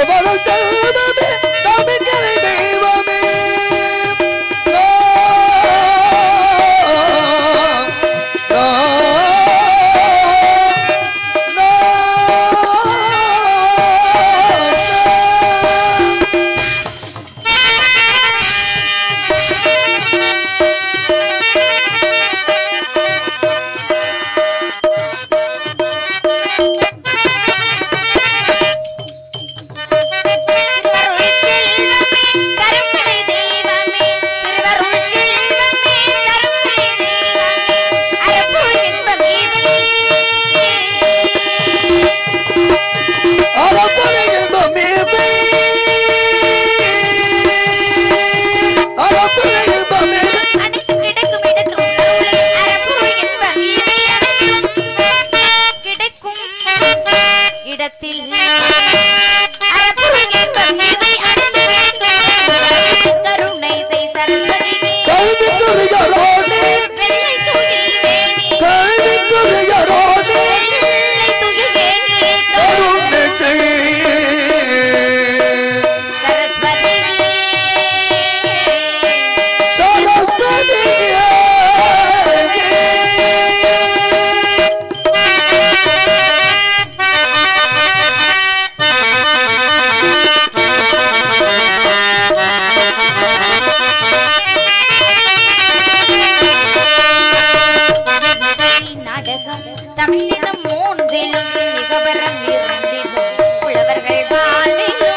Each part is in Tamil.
தேவரும் தெய்வமே தமிழ்களை தெய்வமே திருவருள் செல்வமே கரும்பலை தெய்வமே திருவருள் செல்வமே கரும்பலை தெய்வமே அறப்பொருள் இன்பம் இவை அனைத்தும் கிடைக்கும் இடத்தும் அருளே அறப்பொருள் இன்பம் இவை அனைத்தும் கிடைக்கும் இடத்தில் அறப்பொருள் இன்பம் இவை அனைத்தும் கிடைக்கும் கருணை செய் சரஸ்வதியே வெள்ளை தூயில் வேணி வெள்ளை தூயில் வேணி சரஸ்வதியே இசை நாடகம் தமிழினம் மூன்றிலும் மிகவரம் இரண்டிலும் புலவர்கள் வாழ்விலும்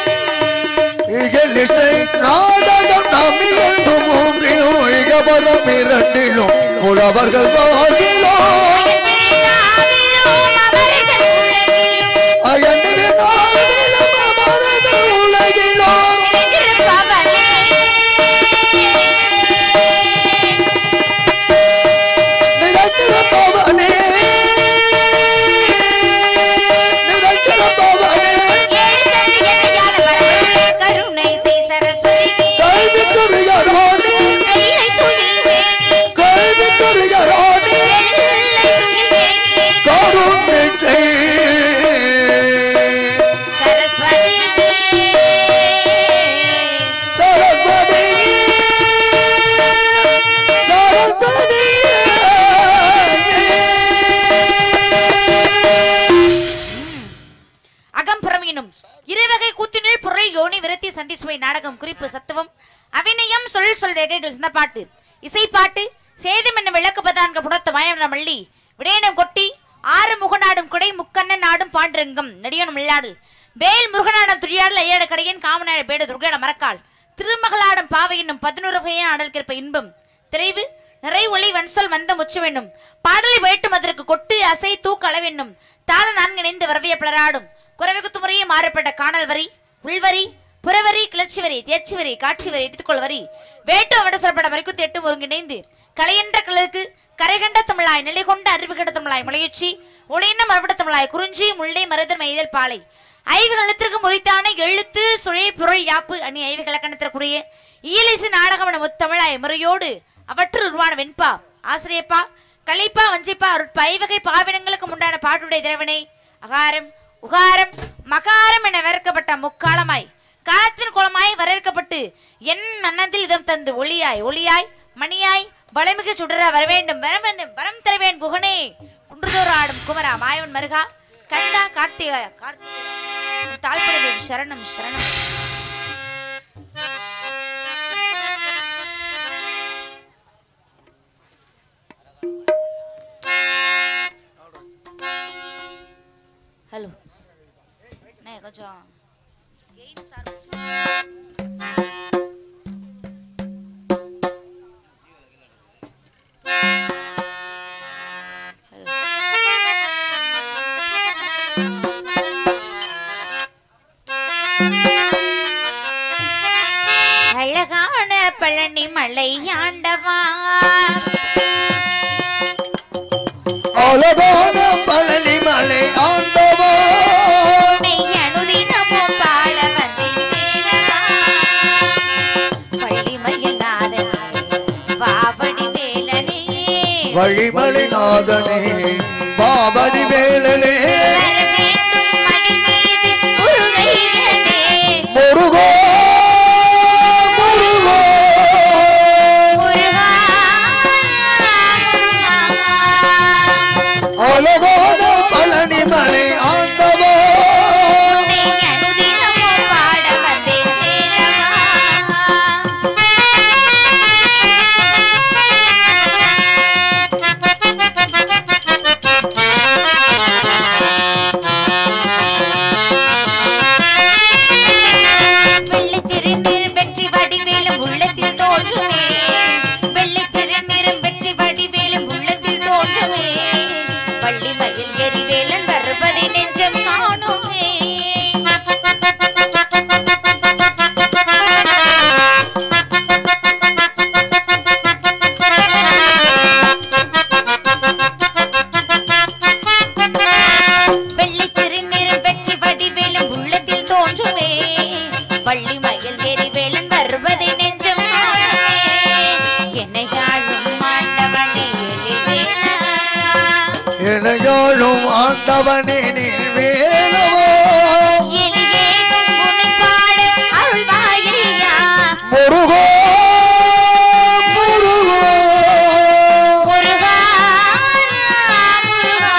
நாடகம் தமிழும் மூன்றிலும் இகபரம் இரண்டிலும் புலவர்கள் வாழ்கிலோ அயன்பிரிதாவிலும் அவர்கள் உலகிலும் அயன்பிரிதாவிலும் அவர்கள் உலகிலோ நிறைந்திருப்பவனே. நினைத்திருப்பவனே நினைத்திருப்பவனே எழுந்தருளி எல்லையான பரம்பொருளே, கருணை செய் சரஸ்வதியே. கல்வித்துறையரோனே வெள்ளை துயில் வேணி, கல்வித்துறையரோனே வெள்ளை துயில் வேணி, கருணிச்சை சரஸ்வதியே. சரஸ்வதியே சரஸ்வதியே அகம்புறம் எனும் இருவகை கூத்தினுள் பொருள் யோனி விரத்தி சந்தி சுவை நாடகம் குறிப்பு சத்துவம் அவிநயம் சொல் சொல் ரேகைகள் சிந்த பாட்டு இசைப்பாட்டு சேதம் என்ன விளக்குபதான்க புடத்த மயம் மள்ளி விடயனம் கொட்டி ஆறு முகநாடும் குடை முக்கண்ணன் நாடும் பாண்டுரங்கம் நடிகனும் இல்லாடல் வேல் முருகனாடம் துரியாடல் ஐயாட கடையன் காமநாட பேடு துர்காட மரக்கால் திருமகளாடும் பாவை என்னும் பதினோரு வகையான ஆடல் கிருப்ப இன்பம் தெளிவு நிறை ஒளி வன்சொல் வந்த முச்சு வேண்டும் பாடலை வேட்டும் அதற்கு கொட்டு அசை தூக்க அளவென்னும் தாள நான்கு இணைந்து வரவிய பிளராடும் குறைவுகுத்து முறையே மாறப்பட்ட காணல் வரி உள்வரி புறவரி கிளர்ச்சி வரி தேர்ச்சி வரி காட்சி வரி எடுத்துக்கொள் வரி வேட்டு அவட சொல்லப்பட வரைக்கும் எட்டும் ஒருங்கிணைந்து கலையென்ற கிழக்கு கரைகண்ட தமிழாய் நிலை கொண்ட அறிவு கெட்ட தமிழாய் முளையுச்சி ஒளியின மரபட தமிழாய் குறிஞ்சி முல்லை மருதன் மைதல் பாலை ஐவு நிலத்திற்கு முறித்தான எழுத்து சுழல் பொருள் யாப்பு அணி ஐவு கிழக்கணத்திற்குரிய இயலிசு நாடகம் என முத்தமிழாய் முறையோடு அவற்றுள் உருவான வெண்பா ஆசிரியப்பா கலிப்பா வஞ்சிப்பா அருட்பா ஐவகை பாவினங்களுக்கு உண்டான பாட்டுடைய திரவனை அகாரம் உகாரம் மகாரம் என வரைக்கப்பட்ட முக்காலமாய் காலத்தின் குளமாய் வரவேற்கப்பட்டு என் மன்னத்தில் இதம் தந்து ஒளியாய் ஒளியாய் மணியாய் வளமிகு சுடர வரவேண்டும் வரவேண்டும் வரம் தரவேன் குகனே குன்றுதோர் ஆடும் குமரா மாயவன் மருகா கந்தா கார்த்திகா கார்த்திகா தாழ்படுவேன் சரணம் சரணம் ஹலோ அண்ணே கொஞ்சம் கெயின் சார் கொஞ்சம் அழகான பழனி மலை ஆண்டவா அழகான பழனி மலை ஆண்டவா உன்னை அனுதினமும் பாட வந்தேன் வேலவா. பள்ளிமயில் நாதனே, வாவடி வேலனே. வழிமலை நாதனே பாவதி வேலனே வரவேண்டும் மயில் மீது முருகையனே. ஆண்டவனே நீ வேலவோ எளியே உன்னை பாட அருள்வாயையா முருகோ முருகோ முருகா முருகா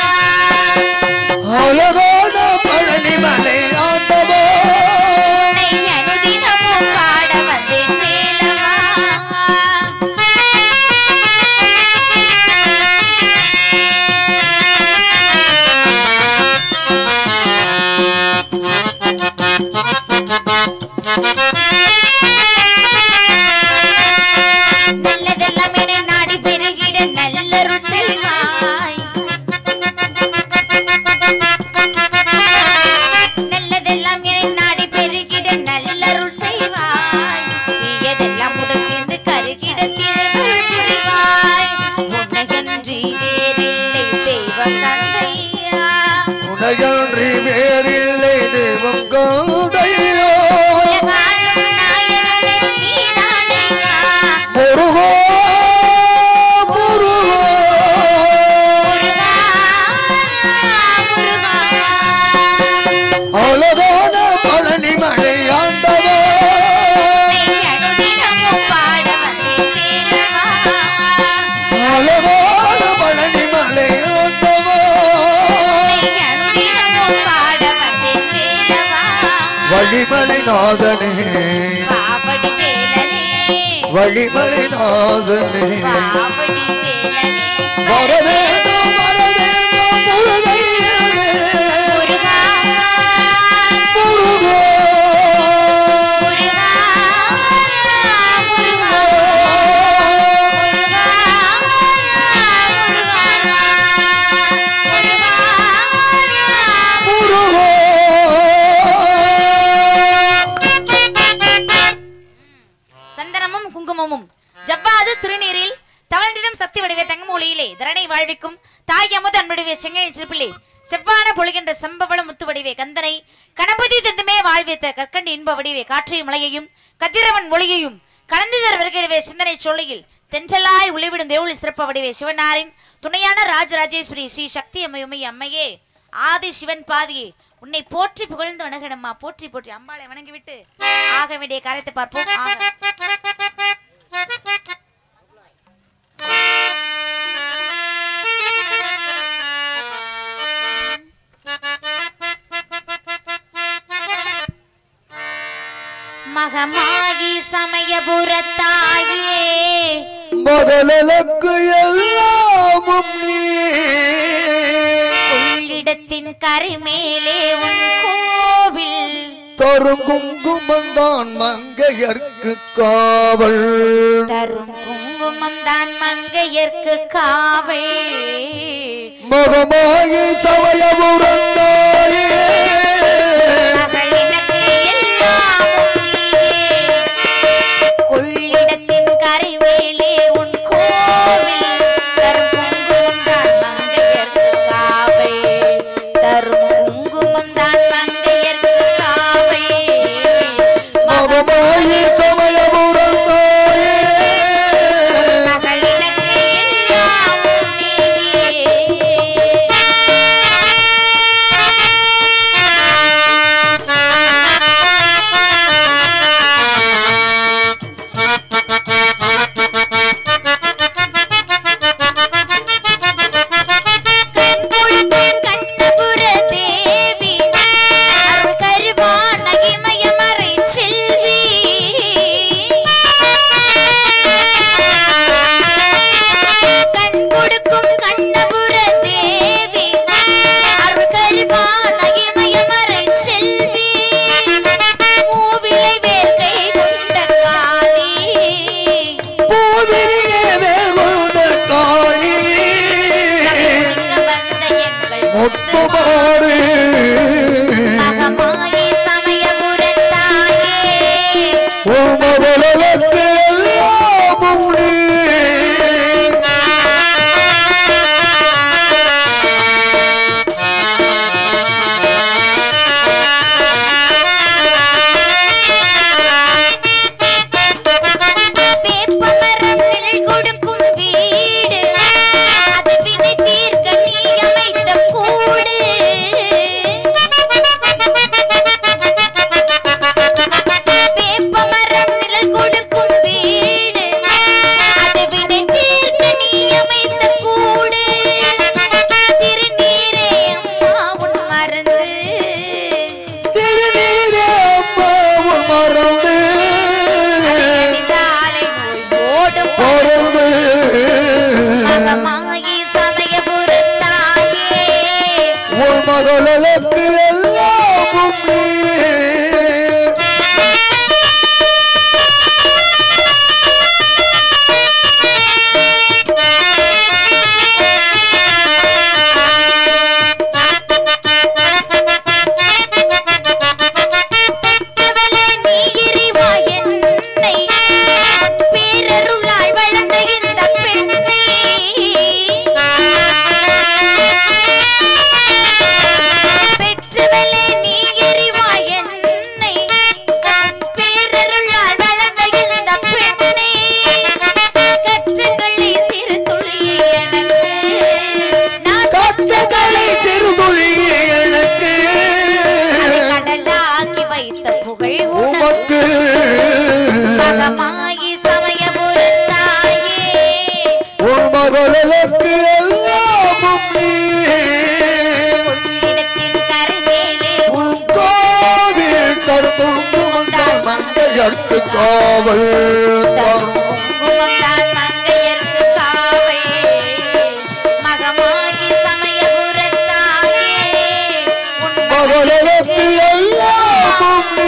அழகான பழனி மலை ஆண்டவோ உன்னை அனுதினமும் பாட வந்தேன் வேலவா நல்லதெல்லாம் என நாடி பெருகிட நல்லருள் செய்வாய் நல்லதெல்லாம் என நாடி பெருகிட நல்லருள் செய்வாய் தீயதெல்லாம் உடற்கிருந்து கருகிட திருவருள் புரிவாய் உன்னையன்றி வேறில்லை தெய்வம் தந்தையா உனையன்றி வேறில்லை தெய்வம் கௌதையோ உலகாளும் நாயகனே நீதானையா முருகோ முருகோ முருகா முருகா அழகான பழனி மலை ஆண்டவோ அனுதினமும் பாட வந்தேன் வேலவா அழகான பழனி மலை ஆண்டவோ அனுதினமும் பாட வந்தேன் வேலவா வழிமலை நாதனே பாவடி வேலனே வழிமலை நாதனே பாவடி வேலனே வரவேண்டும் வரவேண்டும் முருகையனே முருகா முருகோ முருகா முருகா முருகா முருகா முருகோ சந்தனமும் குங்குமமும் ஜவ்வாது திருநீரில் தவழ்ந்திடும் சக்தி வடிவே தங்கமொழியிலே தரணை வாழ்விக்கும் தாய் அமுத அன்புடைய செங்கை சிற்பிலே செவ்வான பொழுகின்ற சம்பவள முத்து வடிவே கந்தனை கணபதி தந்துமே வாழ்வித்த கற்கண்டு இன்ப வடிவே காற்றையும் மலையையும் கதிரவன் ஒளியையும் கலந்துதர் வருகிடவே சிந்தனை சொல்லையில் தென்றலாய் உளிவிடும் தேவுளி சிறப்ப வடிவே சிவனாரின் துணையான ராஜராஜேஸ்வரி ஸ்ரீ சக்தி அம்மையுமை அம்மையே ஆதி சிவன் பாதியே உன்னை போற்றி புகழ்ந்து வணங்கிடம்மா போற்றி போற்றி அம்பாளை வணங்கிவிட்டு ஆக வேண்டிய காரியத்தை பார்ப்போம் ஆக. மகமாயி சமயபுரத்தாயே மகளலுக்கு எல்லாமும் நீ உள்ளிடத்தின் கரைமேலே உன் கோவில் தரும் குங்குமந்தான் மங்கையர்க்கு காவல் தரும் குங்குமம் தான் மங்கையர்க்கு காவல் மகமாயி சமயபுரந்தாயே மகளினுக்கு எல்லாமும் நீயே. கொள்ளிடத்தின் கரைமேலே உன் கோவில் தரும் குங்குமம் தான் மங்கையர்க்கு காவல் தரும் குங்குமம் தான் மங்கையர்க்கு காவல் மகமாயி சமயபுரந்தாயே மகளினுக்கு எல்லாமும் நீயே மறந்து அணிந்தாலே நோய் ஓடும் பொருந்து மகமாகி சமயபுரத்தாயே உன் மகளுக்கு எல்லாமும் நீ பெற்றவளே நீ இறைவா என்னை பேரருளால் வளர்ந்த இந்த பெண்ணை பெற்றவளே நீ இறைவா என்னை பேரருளால் வளர்ந்த இந்த பெண்ணை கற்றுக்களை சிறு துளியே எனக்கு நான் கச்சகளை சிறுதுளி எனக்கு கடலாக்கி வைத்த புகழ் உனக்கு உமக்கு மகமாயி சமயபுரத்தாயே உன் மகளுக்கு எல்லாமும் நீ இடத்தின் கருவேலே உன் கோவில் தருந்துண்டு வந்தால் மங்கையர்க்கு காவல் தரும் குங்குமம்தான் மங்கையர்க்கு காவை மகமாயி சமயபுரத்தாயே உன் மகளுக்கு எல்லாமும் நீ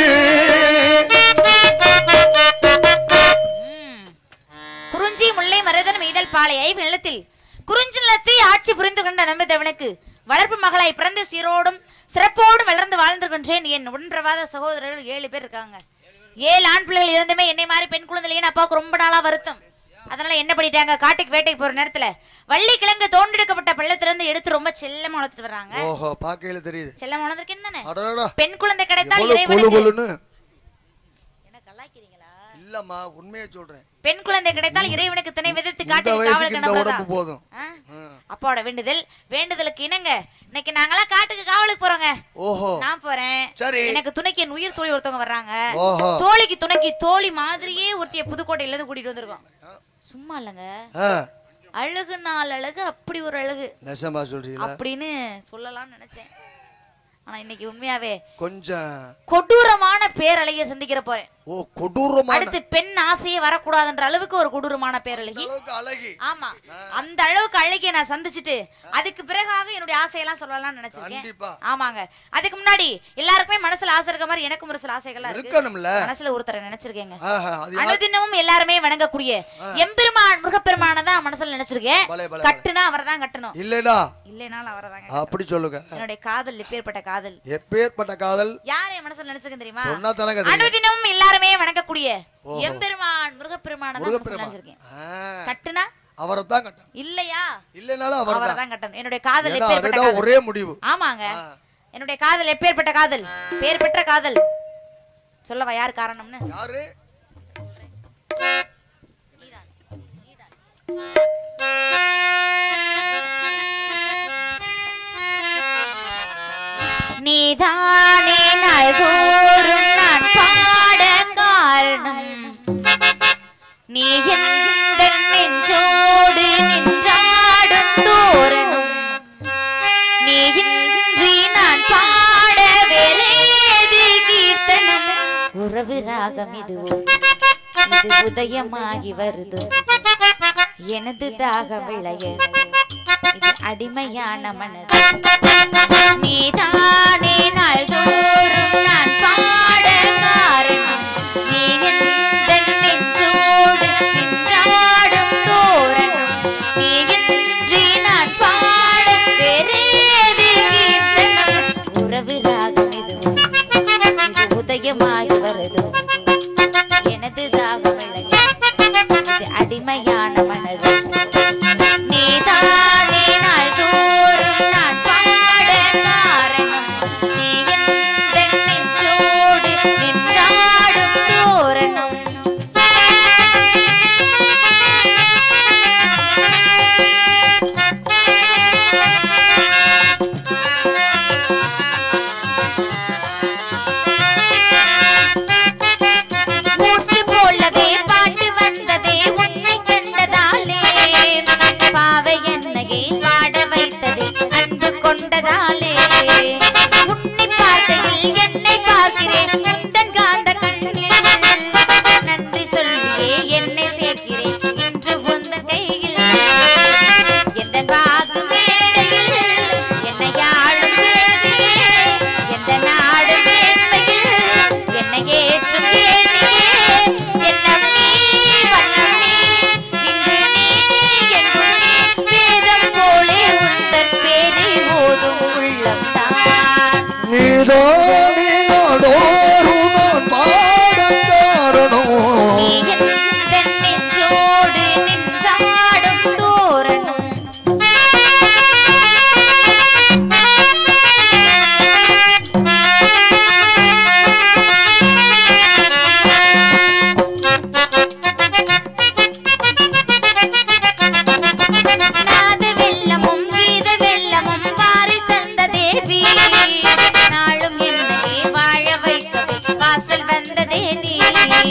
ம். குறிஞ்சி முல்லை மருதன் மெய்தல் பாலை ஐவு நிலத்தில் குறிஞ்சி நிலத்தை ஆட்சி புரிந்து கொண்ட நம்பித்தவனுக்கு வளர்ப்பு மகளாய் பிறந்த சீரோடும் சிறப்போடும் வளர்ந்து வாழ்ந்திருக்கின்றேன் என் உடன்பிரவாத சகோதரர்கள் ஏழு பேர் இருக்காங்க ஏழு ஆண் பிள்ளைகள் இருந்துமே என்னை மாதிரி பெண் குழந்தைலேயே அப்பாவுக்கு ரொம்ப நாளா வருத்தம் அதனால என்ன பண்ணிட்டாங்க காட்டுக்கு வேட்டைக்கு போற நேரத்துல வள்ளி கிழங்கு தோண்டெடுக்கப்பட்ட பள்ளத்திலிருந்து எடுத்து ரொம்ப செல்லமா வளர்த்துட்டு வர்றாங்க ஓஹோ பாக்கையில தெரியுது செல்லமா வளர்ந்துருக்கேன் தானே அடடா பெண் குழந்தை கிடைத்தால் எவ்வளவு கொழு இறைவனுக்கு கொழுன்னு என்ன கலாய்க்கிறீங்களா இல்லம்மா உண்மையை சொல்றேன் பெண் குழந்தை கிடைத்தால் இறைவனுக்கு திணை விதத்து இந்த காட்டுக்கு வயசுக்கு காவலுக்கு இந்த அனுப்புறதா? உடம்பு போதும் ஆ? ம். அப்பாவோட வேண்டுதல் வேண்டுதலுக்கு இணங்க இன்னைக்கு நாங்கெல்லாம் காட்டுக்கு காவலுக்கு போறோங்க ஓஹோ நான் போறேன் சரி. எனக்கு துணைக்கு என் உயிர் தோழி ஒருத்தவங்க வர்றாங்க ஓஹோ தோழிக்கு துணைக்கு தோழி மாதிரியே ஒருத்திய புதுக்கோட்டையில இருந்து கூட்டிட்டு வந்திருக்கோம் சும்மா இல்லைங்க ஆ, அழகு நாள் அழகு அப்படி ஒரு அழகு நெசமா சொல்றீங்களா அப்படின்னு சொல்லலாம்னு நினைச்சேன் ஆனா இன்னைக்கு உண்மையாவே கொஞ்சம் கொடூரமான பேரழகிய சந்திக்கிற போறேன் ஓ கொடூரமான அடுத்து பெண் ஆசையே வரக்கூடாதுன்ற அளவுக்கு ஒரு கொடூரமான பேரழகி அளவுக்கு அழகி ஆமா அந்த அளவுக்கு அழகிய நான் சந்திச்சுட்டு அதுக்கு பிறகாக என்னுடைய ஆசையெல்லாம் சொல்லலாம்னு நினைச்சிருக்கேன் கண்டிப்பா ஆமாங்க அதுக்கு முன்னாடி எல்லாருக்குமே மனசுல ஆசை இருக்க மாதிரி எனக்கும் ஒரு சில ஆசைகள்லாம் இருக்கு இருக்கணும்ல மனசுல ஒருத்தரை நினைச்சிருக்கேங்க ஆஹா, அது யார்? அனுதினமும் எல்லாருமே வணங்கக்கூடிய எம்பெருமான் முருகப்பெருமான தான் மனசுல நினைச்சிருக்கேன் பலே, பலே, கட்டுனா அவரை தான் கட்டணும் இல்லைடா இல்லைனாலும் அவரை தாங்க அப்படி சொல்லுங்க என்னுடைய காதல் எப்பேற்பட்ட காதல் எப்பேற்பட்ட காதல் யார் என் மனசுல நினைச்சிருக்கேன் தெரியுமா சொன்னா தானே தெரியும். அனுதினமும் எல்லாருமே வணங்கக்கூடிய எம்பெருமான் முருகப்பெருமான தான் மனசுல முருகப்பெருமான் நினைச்சிருக்கேன் ஆ, கட்டுனா அவரை தான் கட்டணும் இல்லையா இல்லைனாலும் அவர் அவரை தான் தான் கட்டணும் என்னுடைய காதல் ஏன்னா எப்பேற்பட்ட அதுதான் காதல் ஒரே முடிவு ஆமாங்க ஆ. என்னுடைய காதல் எப்பேற்பட்ட காதல் பேர் பெற்ற காதல் சொல்லவா யார் காரணம்னு யாரு நீதானே நாள்தோறும் நான் பாட காரணம் நீ எந்த நெஞ்சோடு நின்றாடும் தோரணம் நீ இன்றி நான் பாட வேறேது கீர்த்தனம் உறவு ராகம் இதுவும் இது உதயமாகி வருது எனது தாகம் விளைய இது அடிமையான மனது நீதானே நாள்தோறும் நான் பாட காரணம் நீ எந்த நெஞ்சோடு நின்றாடும் தோரணம் நீ இன்றி நான் பாட வேறேது கீர்த்தனம் உறவு ராகம் இதுவும் இது உதயமாகி வருது எனது தாகம் விளைய இது அடிமையான மனது நீதானே நாள்தோறும் நான் பாட காரணம் நீ எந்த நெஞ்சோடு நின்றாடும் தோரணம் மூச்சு போலவே பாட்டு வந்ததே உன்னை கண்டதாலே பாவை என்னையே பாட வைத்ததே அன்பு கொண்டதாலே உன்னை பார்க்கையில் என்னை பார்க்கிறேன் உந்தன் காந்த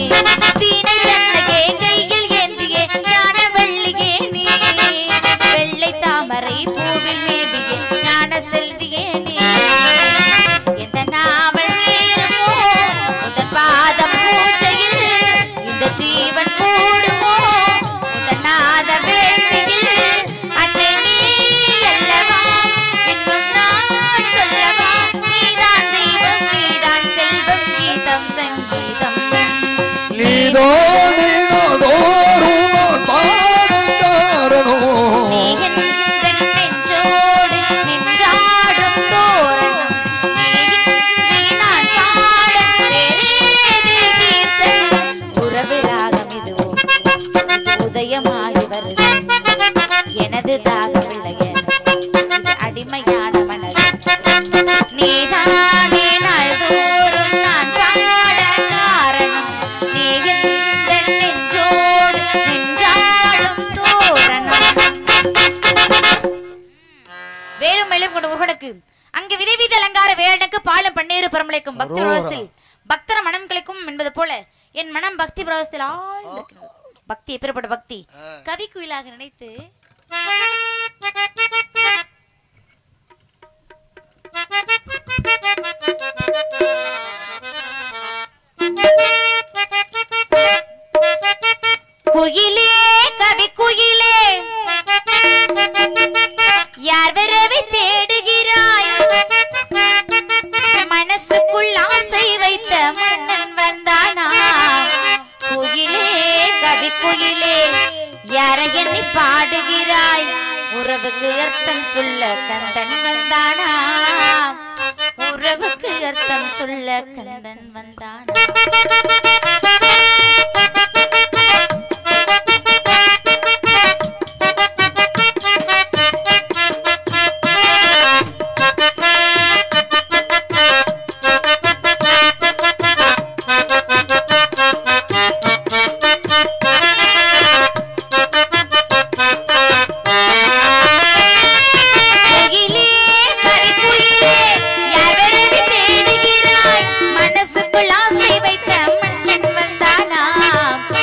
தீனை தன்னையே கையில் ஏந்தியே ஞான வெள்ளியே நீ வெள்ளை தாமரை பூவில் மேவியே ஞான செல்வியே நீ எந்த நாவல் நேரமோ உந்தன் பாதம் பூஜையில் இந்த ஜீவன் கூடுமோ உந்தன் நாத வேள்வியில் அன்னை நீ அல்லவா இன்னும் நான் சொல்லவா நீதான் தெய்வம் நீதான் செல்வம் கீதம் சங்கீதம் நீதோ நீதோ தோறும் நான் பாடும் காரணம் நீ எந்தன் நெஞ்சோடு நின்றாடும் தோரணம் நீ இன்றி நான் பாட வேறேது கீர்த்தனம் உறவு ராகம் இதுவோ உதயமாகி வருது எனது தாகமில்லைய இது அடிமையான மனது நீதானே நாள்தோறும் நான் பாட காரணம் நீ எந்தன் நெஞ்சோடு நின்றாடும் தோரணம் வேலும் மேலும் கொண்ட உருகனுக்கு அங்கு விதை வீதி அலங்கார வேடனுக்கு பாலும் பன்னீர் பரமலைக்கும் பக்தி அரோரா. பிரவசத்தில் பக்தர மனம் கிளைக்கும் என்பது போல என் மனம் பக்தி பிரவசத்தில் ஆழ்ந்திருக்கிறது பக்தி எப்பேற்பட்ட பக்தி கவி குயிலாக நினைத்து குயிலே கவி குயிலே யார் வரவை தேடுகிறாய் மனசுக்குள் ஆசை வைத்த மன்னன் வந்தானா குயிலே கவி குயிலே யாரை எண்ணி பாடுகிறாய் உறவுக்கு அர்த்தம் சொல்ல கந்தன் வந்தானா உறவுக்கு அர்த்தம் சொல்ல கந்தன் வந்தானா குயிலே கவி குயிலே யார் வரவை தேடுகிறாய் மனசுக்குள் ஆசை வைத்த மன்னன் வந்தானா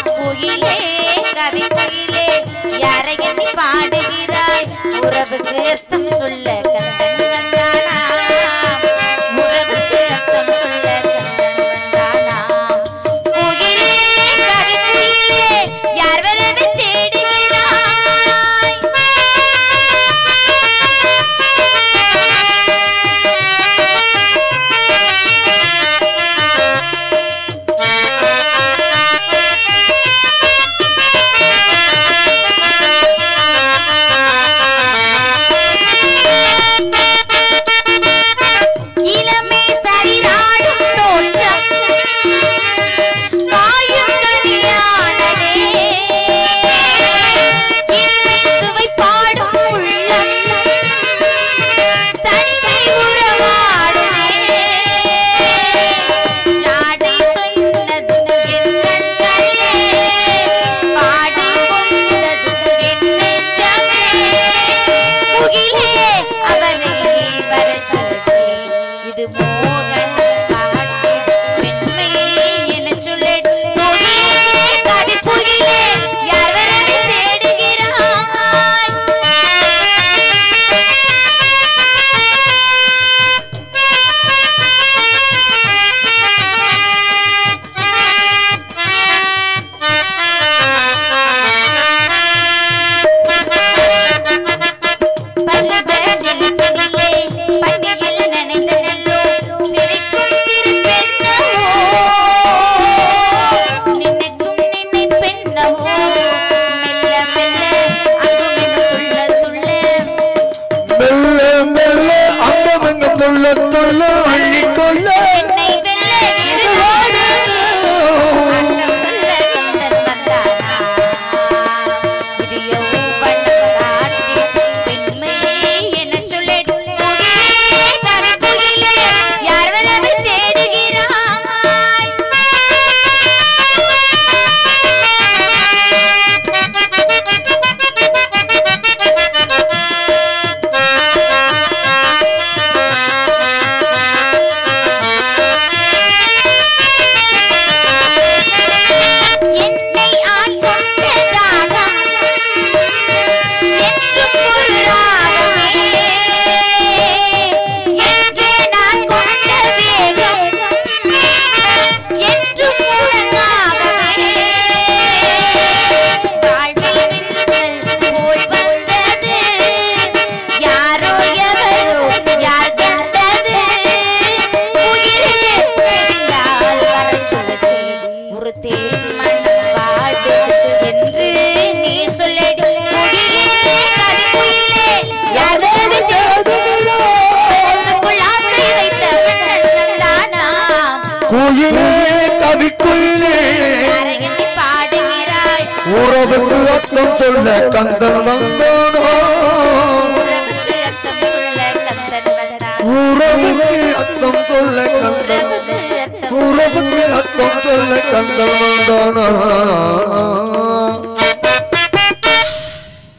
சொல்லடி ஒரு தேன் மனம் வாடு என்று நீ சொல்லடி மொழியிலே கவிக்குயிலே யாதோடு தேசக்குள் ஆசை வைத்த மன்னன் தானாம் குயிலே கவிக்குயிலே அரையணி பாடுகிறாய் உறவுக்கு அர்த்தம் சொல்ல கந்தன் வந்தானோ உறவுக்கு அர்த்தம் சொல்ல கந்தன் வந்தான் உறவுக்கு அர்த்தம் சொல்ல கந்தன் உறவுக்கு அர்த்தம் உறவுக்கு அர்த்தம் சொல்ல கந்தன் வந்தானோ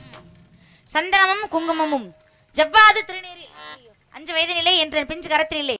சந்தனமும் குங்குமமும் ஜவ்வாது திருநீரில் அஞ்சு வயதினிலே என்ற பிஞ்சு கரத்தினிலே